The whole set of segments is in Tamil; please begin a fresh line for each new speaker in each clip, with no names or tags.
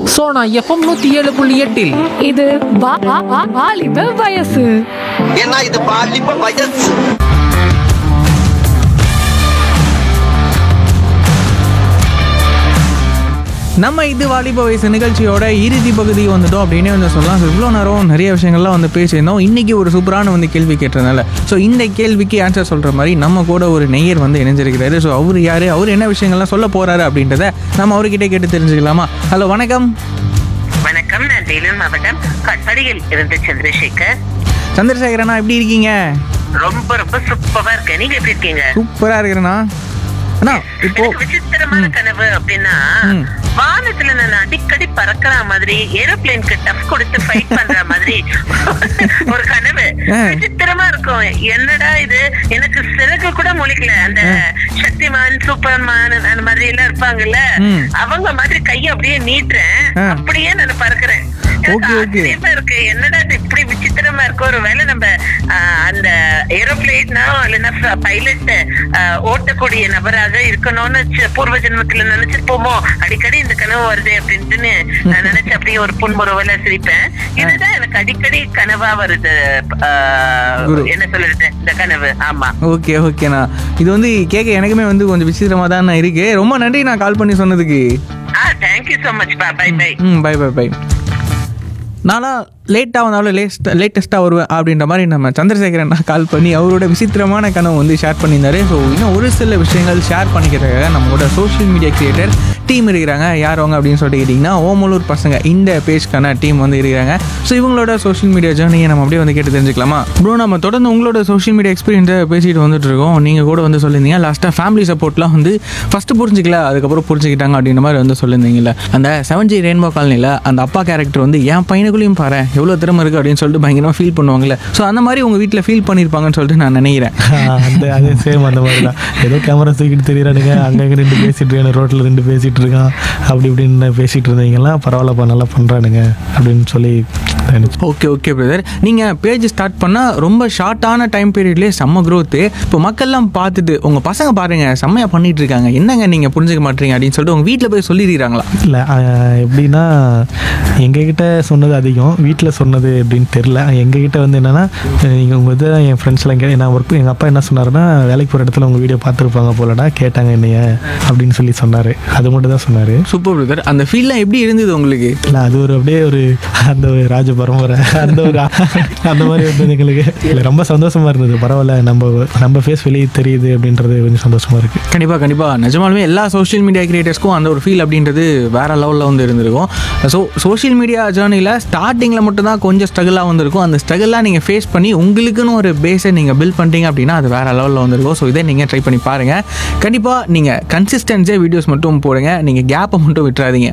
சோனா எஃப்எம் நூத்தி ஏழு புள்ளி எட்டில்
இது வா- வா- வா- வாலிப வயசு
ஏன்னா இது பாலிப்ப வயசு
நம்ம இது வாலிப வயசு நிகழ்ச்சியோட இறுதி பகுதி வந்துட்டோம் அப்படின்னே வந்து சொல்லலாம் ஸோ இவ்வளோ நேரம் நிறைய விஷயங்கள்லாம் வந்து பேசியிருந்தோம் இன்றைக்கி ஒரு சூப்பரான வந்து கேள்வி கேட்டதுனால ஸோ இந்த கேள்விக்கு ஆன்சர் சொல்கிற மாதிரி நம்ம கூட ஒரு நெய்யர் வந்து இணைஞ்சிருக்கிறாரு ஸோ அவர் யார் அவர் என்ன விஷயங்கள்லாம் சொல்ல போகிறாரு அப்படின்றத நம்ம அவர்கிட்ட கேட்டு தெரிஞ்சுக்கலாமா ஹலோ வணக்கம்
வணக்கம் நான் வேலூர் மாவட்டம் கட்படியில் இருந்து சந்திரசேகர்
சந்திரசேகரண்ணா எப்படி இருக்கீங்க
ரொம்ப ரொம்ப சூப்பரா இருக்கேன் நீங்க எப்படி இருக்கீங்க
சூப்பராக இருக்கிறேண்ணா அண்ணா இப்போ
எனக்கு விசித்திரமான கனவு அப்படின்னா
ம்.
வானத்துல நான் அடிக்கடி பறக்கிற மாதிரி ஏரோப்ளேனுக்கு டஃப் கொடுத்து ஃபைட் பண்ற மாதிரி ஒரு கனவு
ஆ.
விசித்திரமா இருக்கும் என்னடா இது எனக்கு சிறகு கூட முழிக்கல அந்த சக்திமான் சூப்பர்மான் அந்த மாதிரி எல்லாம் இருப்பாங்கல்ல
ம்.
அவங்க மாதிரி கையை அப்படியே நீட்டுறேன்
ஆ.
அப்படியே நான் பறக்குறேன் எனக்கு
Okay, okay.
ஆச்சரியமா இருக்கு என்னடா இது இப்படி விசித்திரமா இருக்கு ஒரு வேளை நம்ம ஆ, அந்த ஏரோப்ளேனா இல்லைன்னா பைலட் ஓட்டக்கூடிய நபராக இருக்கணும்னு சி- பூர்வ ஜென்மத்துல நினைச்சிருப்போமோ அடிக்கடி இந்த கனவு வருது அப்படின்ட்டுன்னு நான் நினைச்சு அப்படியே ஒரு புன்முறுவல சிரிப்பேன் இதுதான் எனக்கு அடிக்கடி கனவா வருது ஆ,
குரு.
என்ன சொல்றது இந்த கனவு ஆமா
ஓகே ஓகேண்ணா இது வந்து கேட்க எனக்குமே வந்து கொஞ்சம் விசித்திரமாக தான் இருக்கு ரொம்ப நன்றி நான் கால் பண்ணி சொன்னதுக்கு
ஆ தேங்க்யூ so மச் பா பை பை
ம் பை பை பை நான்லாம் லேட்டாக வந்தாலும் லேஸ்ட் லேட்டஸ்ட்டாக வருவேன் அப்படின்ற மாதிரி நம்ம சந்திரசேகரன் கால் பண்ணி அவரோட விசித்திரமான கனவு வந்து ஷேர் பண்ணியிருந்தாரு ஸோ இன்னும் ஒரு சில விஷயங்கள் ஷேர் பண்ணிக்கிறதுக்காக நம்மளோட சோஷியல் மீடியா கிரியேட்டர் டீம் இருக்கிறாங்க யார் அவங்க அப்படின்னு சொல்லிட்டு கேட்டிங்கன்னா ஓமலூர் பசங்க இந்த பேஜ்க்கான டீம் வந்து இருக்கிறாங்க ஸோ இவங்களோட சோஷியல் மீடியா ஜேர்னியை நம்ம அப்படியே வந்து கேட்டு தெரிஞ்சுக்கலாமா ப்ரோ நம்ம தொடர்ந்து உங்களோட சோஷியல் மீடியா எக்ஸ்பீரியன்ஸை பேசிட்டு வந்துட்டு இருக்கோம் நீங்கள் கூட வந்து சொல்லியிருந்தீங்க லாஸ்ட்டாக ஃபேமிலி சப்போர்ட்லாம் வந்து ஃபஸ்ட்டு புரிஞ்சிக்கல அதுக்கப்புறம் புரிஞ்சுக்கிட்டாங்க அப்படின்ற மாதிரி வந்து சொல்லியிருந்தீங்கல்ல அந்த செவன் ஜி ரெயின்போ காலனியில் அந்த அப்பா கேரக்டர் வந்து என் பையனுக்குள்ளேயும் பாரு எவ்வளோ திறமை இருக்குது அப்படின்னு சொல்லிட்டு பயங்கரமாக ஃபீல் பண்ணுவாங்கல்ல ஸோ அந்த மாதிரி உங்கள் வீட்டில் ஃபீல் பண்ணியிருப்பாங்கன்னு சொல்லிட்டு நான் நினைக்கிறேன்
அந்த அதே சேம் அந்த மாதிரி தான் ஏதோ கேமரா தூக்கிட்டு தெரியுறானுங்க அங்கங்கே ரெண்டு பேசிட்டு இருக்கானு ரோட்டில் ரெண்டு பேசிட்டு இருக்கான் அப்படி இப்படின்னு பேசிட்டு இருந்தீங்கலாம் பரவாயில்லப்பா நல்லா பண்ணுறானுங்க அப்படின்னு சொல்லி நினைச்சு
ஓகே ஓகே பிரதர் நீங்கள் பேஜ் ஸ்டார்ட் பண்ணால் ரொம்ப ஷார்ட்டான டைம் பீரியட்லேயே செம்ம growth இப்போ மக்கள்லாம் பார்த்துட்டு உங்கள் பசங்க பாருங்க செம்மையாக பண்ணிட்டு இருக்காங்க என்னங்க நீங்கள் புரிஞ்சுக்க மாட்டீங்க அப்படின்னு சொல்லிட்டு உங்கள் வீட்டில் போய் சொல்லிடுறாங்களா
இல்லை எப்படின்னா எங்ககிட்ட சொன்னது அதிகம் வீட்டில் சொன்னது எப்படின்னு தெரில எங்ககிட்ட வந்து என்னென்னா நீங்கள் உங்கள் இது என் ஃப்ரெண்ட்ஸ்லாம் கே நான் ஒர்க் எங்கள் அப்பா என்ன சொன்னாருன்னா வேலைக்கு போகிற இடத்துல உங்கள் வீடியோ பார்த்துருப்பாங்க போலடா கேட்டாங்க என்னைய அப்படின்னு சொல்லி சொன்னார் அது மட்டும் தான் சொன்னார்
சூப்பர் பிரதர் அந்த ஃபீல்லாம் எப்படி இருந்தது உங்களுக்கு
இல்லை அது ஒரு அப்படியே ஒரு அந்த ஒரு ராஜ பரம்பரை அந்த ஒரு அந்த மாதிரி இருந்தது எங்களுக்கு இல்லை ரொம்ப சந்தோஷமா இருந்தது பரவாயில்ல நம்ம நம்ம ஃபேஸ் வெளியே தெரியுது அப்படின்றது கொஞ்சம் சந்தோஷமா இருக்கு
கண்டிப்பாக கண்டிப்பாக நிஜமாலுமே எல்லா சோஷியல் மீடியா கிரியேட்டர்ஸ்க்கும் அந்த ஒரு ஃபீல் அப்படின்றது வேற லெவலில் வந்து இருந்திருக்கும் ஸோ சோஷியல் மீடியா ஜேர்னியில் ஸ்டார்டிங்கில் மட்டும்தான் கொஞ்சம் ஸ்ட்ரகிளாக வந்திருக்கும் அந்த ஸ்ட்ரகிளாக நீங்கள் ஃபேஸ் பண்ணி உங்களுக்குன்னு ஒரு பேஸை நீங்கள் பில்ட் பண்ணிட்டீங்க அப்படின்னா அது வேற லெவலில் வந்திருக்கும் ஸோ இதை நீங்கள் ட்ரை பண்ணி பாருங்கள் கண்டிப்பாக நீங்கள் கன்சிஸ்டன்ஸே வீடியோஸ் மட்டும் போடுங்க நீங்கள் கேப்பை மட்டும் விட்டுறாதீங்க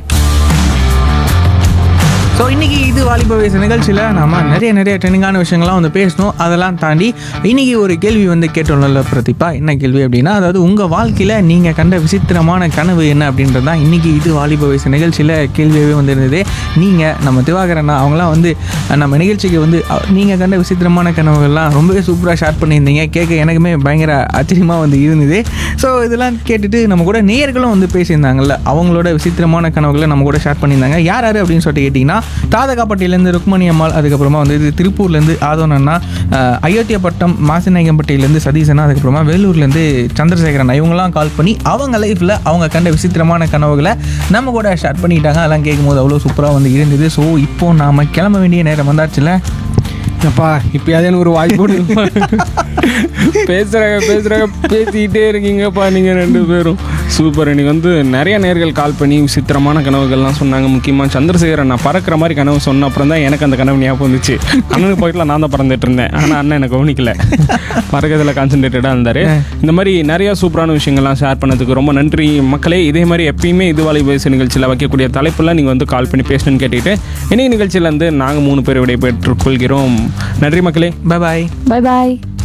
ஸோ இன்றைக்கி இது வாலிப வயசு நிகழ்ச்சியில் நம்ம நிறைய நிறைய ட்ரெண்டிங்கான விஷயங்கள்லாம் வந்து பேசணும் அதெல்லாம் தாண்டி இன்றைக்கி ஒரு கேள்வி வந்து கேட்டோம்ல பிரதீபா என்ன கேள்வி அப்படின்னா அதாவது உங்கள் வாழ்க்கையில் நீங்கள் கண்ட விசித்திரமான கனவு என்ன அப்படின்றது தான் இன்றைக்கி இது வாலிப வயசு நிகழ்ச்சியில் கேள்வியாகவே வந்து இருந்தது நீங்கள் நம்ம திவாகரண்ணா அவங்களாம் வந்து அஹ், நம்ம நிகழ்ச்சிக்கு வந்து நீங்கள் கண்ட விசித்திரமான கனவுகள்லாம் ரொம்பவே சூப்பராக ஷேர் பண்ணியிருந்தீங்க கேட்க எனக்குமே பயங்கர ஆச்சரியமாக வந்து இருந்தது ஸோ இதெல்லாம் கேட்டுட்டு நம்ம கூட நேயர்களும் வந்து பேசியிருந்தாங்கல்ல அவங்களோட விசித்திரமான கனவுகளை நம்ம கூட ஷேர் பண்ணியிருந்தாங்க யார் யார் அப்படின்னு சொல்லிட்டு கேட்டிங்கன்னா தாதகாப்பட்டியிலேருந்து ருக்மணி அம்மாள் அதுக்கப்புறமா வந்து இது திருப்பூர்லேருந்து ஆதவன் அண்ணா அஹ், அயோத்தியாப்பட்டம் மாசிநாயகம்பட்டியிலேருந்து சதீஷ் அதுக்கப்புறமா வேலூர்லேருந்து சந்திரசேகரன் இவங்கெல்லாம் கால் பண்ணி அவங்க லைஃப்பில் அவங்க கண்ட விசித்திரமான கனவுகளை நம்ம கூட ஷேர் பண்ணிட்டாங்க அதெல்லாம் கேட்கும்போது அவ்வளோ சூப்பராக வந்து இருந்தது ஸோ இப்போ நாம் கிளம்ப வேண்டிய நேரம் வந்தாச்சுல
அப்பா இப்பயாவது எனக்கு ஒரு வாய்ப்பு கொடுங்கப்பா. பேசுறாங்க பேசுறாங்க பேசிக்கிட்டே இருக்கீங்கப்பா நீங்க ரெண்டு பேரும் சூப்பர் இன்னைக்கு வந்து நிறைய நேர்கள் கால் பண்ணி விசித்திரமான கனவுகள்லாம் சொன்னாங்க முக்கியமாக சந்திரசேகரன் நான் பறக்கிற மாதிரி கனவு சொன்ன அப்புறம் தான் எனக்கு அந்த கனவு ஞாபகம் வந்துச்சு அண்ணனுக்கு போயிட்டுலாம் நான் தான் பறந்துட்டு இருந்தேன் ஆனால் அண்ணன் எனக்கு கவனிக்கல பறக்கிறதுல கான்சென்ட்ரேட்டடாக இருந்தார் இந்த மாதிரி நிறைய சூப்பரான விஷயங்கள்லாம் ஷேர் பண்ணதுக்கு ரொம்ப நன்றி மக்களே இதே மாதிரி எப்பயுமே இது வாலி வயசு நிகழ்ச்சியில் வைக்கக்கூடிய தலைப்பெல்லாம் நீங்கள் வந்து கால் பண்ணி பேசணும்னு கேட்டுக்கிட்டு இன்னைக்கு நிகழ்ச்சியிலேருந்து நாங்கள் மூணு பேர் விடை பெற்றுக்கொள்கிறோம் நன்றி மக்களே
பை பாய்
பை பாய்